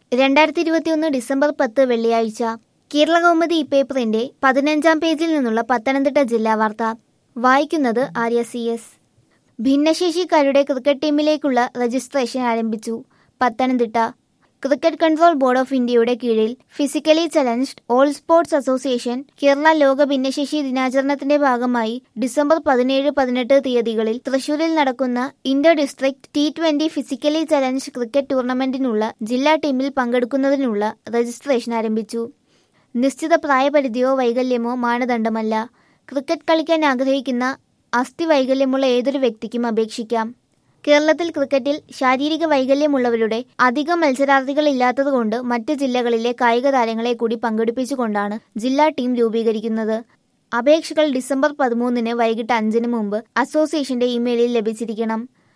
രണ്ടായിരത്തി ഇരുപത്തിയൊന്ന് ഡിസംബർ പത്ത് വെള്ളിയാഴ്ച കേരള കൗമുദി ഈ പേപ്പറിന്റെ പതിനഞ്ചാം പേജിൽ നിന്നുള്ള പത്തനംതിട്ട ജില്ലാ വാർത്ത വായിക്കുന്നത് ആര്യ സി എസ് ഭിന്നശേഷിക്കാരുടെ ക്രിക്കറ്റ് ടീമിലേക്കുള്ള രജിസ്ട്രേഷൻ ആരംഭിച്ചു Pathanamthitta cricket control board of ഇന്ത്യയുടെ കീഴിൽ physically challenged all sports association Kerala ലോക ഭിന്നശേഷി ദിനാചരണത്തിന്റെ ഭാഗമായി ഡിസംബർ പതിനേഴ് പതിനെട്ട് തീയതികളിൽ തൃശൂരിൽ നടക്കുന്ന inter district T twenty physically challenge cricket ടൂർണമെന്റിനുള്ള ജില്ലാ ടീമിൽ പങ്കെടുക്കുന്നതിനുള്ള രജിസ്ട്രേഷൻ ആരംഭിച്ചു നിശ്ചിത പ്രായപരിധിയോ വൈകല്യമോ മാനദണ്ഡമല്ല ക്രിക്കറ്റ് കളിക്കാൻ ആഗ്രഹിക്കുന്ന അസ്ഥി വൈകല്യമുള്ള ഏതൊരു വ്യക്തിക്കും അപേക്ഷിക്കാം കേരളത്തിൽ ക്രിക്കറ്റിൽ ശാരീരിക വൈകല്യമുള്ളവരുടെ അധികം മത്സരാർത്ഥികളില്ലാത്തതുകൊണ്ട് മറ്റ് ജില്ലകളിലെ കായിക താരങ്ങളെ കൂടി പങ്കെടുപ്പിച്ചുകൊണ്ടാണ് ജില്ലാ ടീം രൂപീകരിക്കുന്നത് അപേക്ഷകൾ ഡിസംബർ പതിമൂന്നിന് വൈകിട്ട് അഞ്ചിന് മുമ്പ് അസോസിയേഷന്റെ ഇമെയിലിൽ ലഭിച്ചിരിക്കണം